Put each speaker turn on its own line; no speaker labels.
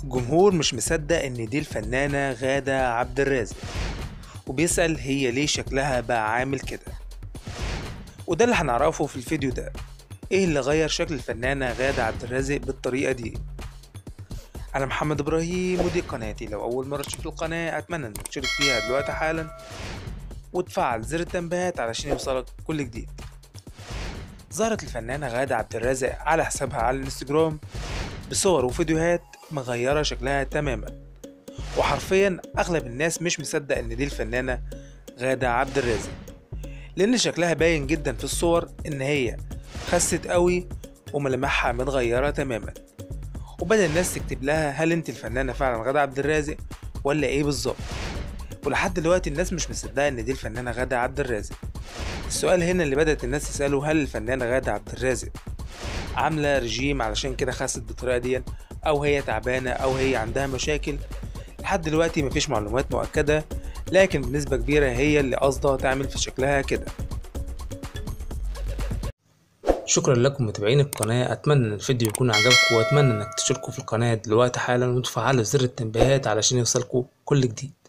جمهور مش مصدق ان دي الفنانة غادة عبد الرازق وبيسأل هي ليه شكلها بقى عامل كده وده اللي هنعرفه في الفيديو ده ايه اللي غير شكل الفنانة غادة عبد الرازق بالطريقة دي انا محمد ابراهيم ودي قناتي لو اول مرة تشوف القناة اتمنى انك تشترك فيها دلوقتي حالا وتفعل زر التنبيهات علشان يوصلك كل جديد ظهرت الفنانة غادة عبد الرازق على حسابها على الانستجرام بصور وفيديوهات مغيرة شكلها تماما وحرفيا أغلب الناس مش مصدق إن دي الفنانة غادة عبد الرازق لأن شكلها باين جدا في الصور إن هي خست قوي وملامحها متغيرة تماما وبدأ الناس تكتب لها هل انت الفنانة فعلا غادة عبد الرازق ولا ايه بالظبط ولحد دلوقتي الناس مش مصدقة ان دي الفنانة غادة عبد الرازق السؤال هنا اللي بدأت الناس تسأله هل الفنانة غادة عبد الرازق عاملة رجيم علشان كده خست بالطريقة دي أو هي تعبانة أو هي عندها مشاكل لحد دلوقتي مفيش معلومات مؤكدة لكن بنسبة كبيرة هي اللي قصدها تعمل في شكلها كده شكرا لكم متابعين القناة أتمنى إن الفيديو يكون عجبكم وأتمنى إنك تشتركوا في القناة دلوقتي حالا وتفعلوا زر التنبيهات علشان يوصلكوا كل جديد